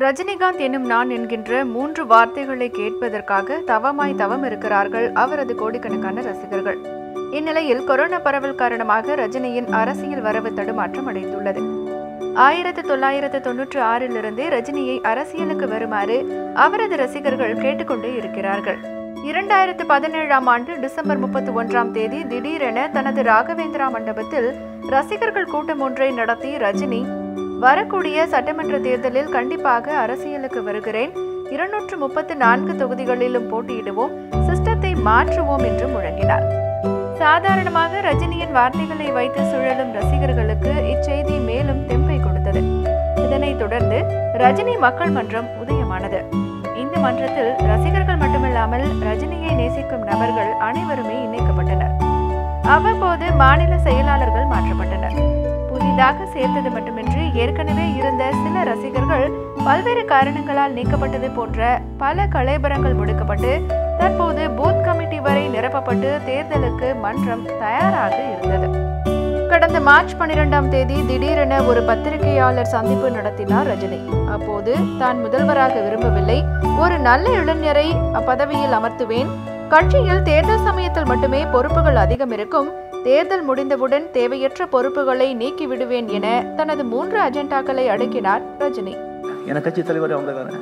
ரஜினிகாந்த் எனும் நான் என்கின்ற மூன்று வார்த்தைகளை கேட்பதற்காக தவமாய் தவம் இருக்கிறார்கள் அவரது கோடிக்கணக்கான ரசிகர்கள் இந்நிலையில் கொரோனா பரவல் காரணமாக ரஜினியின் அரசியல் வரவு தடுமாற்றம் அடைந்துள்ளது ஆயிரத்து தொள்ளாயிரத்து தொன்னூற்று ஆறிலிருந்தே ரஜினியை அரசியலுக்கு வருமாறு அவரது ரசிகர்கள் கேட்டுக்கொண்டே இருக்கிறார்கள் இரண்டாயிரத்து பதினேழாம் ஆண்டு டிசம்பர் முப்பத்தி ஒன்றாம் தேதி திடீரென தனது ராகவேந்திரா மண்டபத்தில் ரசிகர்கள் கூட்டம் ஒன்றை நடத்தி ரஜினி வரக்கூடிய சட்டமன்ற தேர்தலில் கண்டிப்பாக அரசியலுக்கு வருகிறேன் இருநூற்று முப்பத்து நான்கு தொகுதிகளிலும் போட்டியிடுவோம் சிஸ்டத்தை மாற்றுவோம் என்று முழங்கினார் சாதாரணமாக ரஜினியின் வார்த்தைகளை வைத்து சுழலும் ரசிகர்களுக்கு இச்செய்தி மேலும் தெம்பை கொடுத்தது இதனைத் தொடர்ந்து ரஜினி மக்கள் மன்றம் உதயமானது இந்த மன்றத்தில் ரசிகர்கள் மட்டுமில்லாமல் ரஜினியை நேசிக்கும் நபர்கள் அனைவருமே இணைக்கப்பட்டனர் அவ்வப்போது மாநில செயலாளர்கள் மாற்றப்பட்டனர் புதிதாக சேர்த்தது மட்டுமின்றி ஏற்கனவே இருந்த சில ரசிகர்கள் பல்வேறு காரணங்களால் நீக்கப்பட்டது போன்ற பல கலைபரங்கள் முடுக்கப்பட்டு தற்போது பூத் கமிட்டி வரை நிரப்பப்பட்டு தேர்தலுக்கு மன்றம் தயாராக இருந்தது கடந்த மார்ச் பனிரெண்டாம் தேதி திடீரென ஒரு பத்திரிகையாளர் சந்திப்பு நடத்தினார் ரஜினி அப்போது தான் முதல்வராக விரும்பவில்லை ஒரு நல்ல இளைஞரை அப்பதவியில் அமர்த்துவேன் கட்சியில் தேர்தல் சமயத்தில் மட்டுமே பொறுப்புகள் அதிகம் இருக்கும் தேர்தல் முடிந்தவுடன் தேவையற்ற பொறுப்புகளை நீக்கி விடுவேன் என தனது மூன்று அஜெண்டாக்களை அடுக்கினார் ரஜினி என கட்சி தலைவர் அவங்க தானே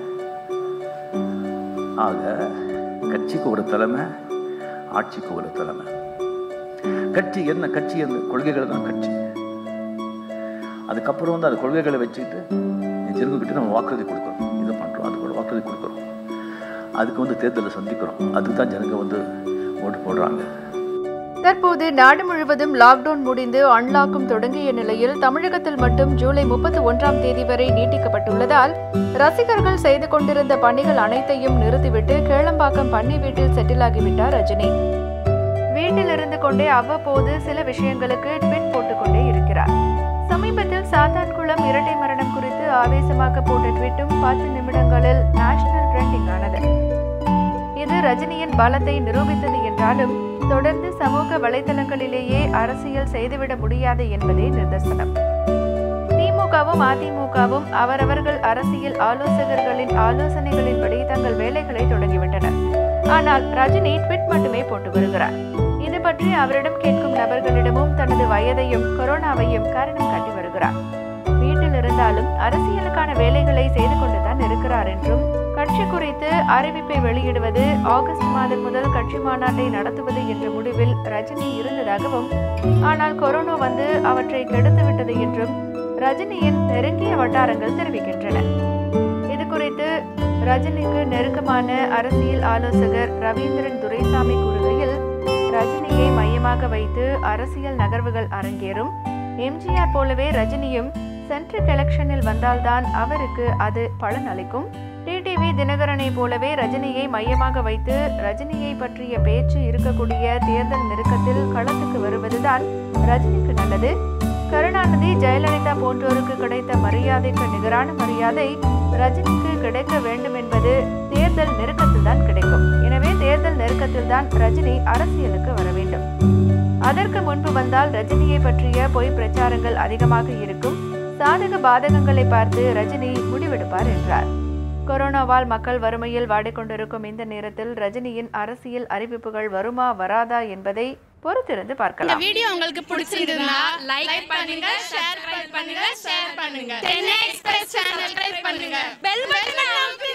ஆக கட்சிக்கு ஒரு தலைமை ஆட்சிக்கு ஒரு தலைமை கட்சி என்ன கட்சி அந்த கொள்கைகள் தான் கட்சி அதுக்கப்புறம் வந்து அந்த கொள்கைகளை வச்சுக்கிட்டு ஜனங்கக்கிட்ட நம்ம வாக்குறுதி கொடுக்குறோம் இது பண்ணுறோம் அது கூட வாக்குறுதி கொடுக்குறோம் அதுக்கு வந்து தேர்தலை சந்திக்கிறோம் அதுக்கு தான் ஜனங்க வந்து ஓட்டு போடுறாங்க தற்போது நாடு முழுவதும் லாக்டவுன் முடிந்து அன்லாக்கும் தொடங்கிய நிலையில் தமிழகத்தில் மட்டும் ஜூலை முப்பத்தி ஒன்றாம் தேதி வரை நீட்டிக்கப்பட்டுள்ளதால் ரசிகர்கள் செய்து கொண்டிருந்த பணிகள் அனைத்தையும் நிறுத்திவிட்டு கேளம்பாக்கம் பண்ணி வீட்டில் செட்டில் ஆகிவிட்டார் ரஜினி வீட்டில் இருந்து கொண்டே அவ்வப்போது சில விஷயங்களுக்கு ட்விட் போட்டுக்கொண்டே இருக்கிறார் சமீபத்தில் சாத்தான்குளம் இரட்டை மரணம் குறித்து ஆவேசமாக போட்ட ட்விட்டும் பத்து நிமிடங்களில் நேஷனல் ட்ரெண்டிங் ஆனது இது ரஜினியின் பலத்தை நிரூபித்தது என்றாலும் தொடர்ந்து சமூக வலைதளங்களிலேயே அரசியல் செய்துவிட முடியாது என்பதே நிதர்சனம் திமுகவும் அதிமுகவும் அவரவர்கள் அரசியல் ஆலோசகர்களின் ஆலோசனைகளின்படி தங்கள் வேலைகளை தொடங்கிவிட்டனர் ஆனால் ரஜினி ட்விட் மட்டுமே போட்டு வருகிறார் இது பற்றி அவரிடம் கேட்கும் நபர்களிடமும் தனது வயதையும் கொரோனாவையும் காரணம் காட்டி வருகிறார் வீட்டில் இருந்தாலும் அரசியலுக்கான வேலைகளை செய்து கொண்டுதான் இருக்கிறார் என்றும் கட்சி குறித்து அறிவிப்பை வெளியிடுவது ஆகஸ்ட் மாதம் முதல் கட்சி மாநாட்டை நடத்துவது என்ற முடிவில் ரஜினி இருந்ததாகவும் ஆனால் கொரோனா வந்து அவற்றை கெடுத்துவிட்டது என்றும் ரஜினியின் நெருங்கிய வட்டாரங்கள் தெரிவிக்கின்றன இது குறித்து ரஜினிக்கு நெருக்கமான அரசியல் ஆலோசகர் ரவீந்திரன் துரைசாமி கூறுகையில் ரஜினியை மையமாக வைத்து அரசியல் நகர்வுகள் அரங்கேறும் எம்ஜிஆர் போலவே ரஜினியும் சென்ட்ரிக் எலெக்ஷனில் வந்தால்தான் அவருக்கு அது பலன் அளிக்கும் டிடிவி தினகரனை போலவே ரஜினியை மையமாக வைத்து ரஜினியை பற்றிய பேச்சு இருக்கக்கூடிய தேர்தல் நெருக்கத்தில் களத்துக்கு வருவதுதான் ரஜினிக்கு நல்லது கருணாநிதி ஜெயலலிதா போன்றோருக்கு கிடைத்த மரியாதைக்கு நிகரான மரியாதை ரஜினிக்கு கிடைக்க வேண்டும் என்பது தேர்தல் நெருக்கத்தில் தான் கிடைக்கும் எனவே தேர்தல் நெருக்கத்தில் தான் ரஜினி அரசியலுக்கு வர வேண்டும் அதற்கு முன்பு வந்தால் ரஜினியை பற்றிய பொய் பிரச்சாரங்கள் அதிகமாக இருக்கும் சாதக பாதகங்களை பார்த்து ரஜினி முடிவெடுப்பார் என்றார் கொரோனாவால் மக்கள் வறுமையில் வாடிக்கொண்டிருக்கும் இந்த நேரத்தில் ரஜினியின் அரசியல் அறிவிப்புகள் வருமா வராதா என்பதை பொறுத்திருந்து இந்த பார்க்கலாம் வீடியோ உங்களுக்கு பிடிச்சிருந்தா லைக் பண்ணுங்க ஷேர் பண்ணுங்க ஷேர் பண்ணுங்க டென் எக்ஸ்பிரஸ் சேனல் ட்ரை பண்ணுங்க பெல் பட்டனை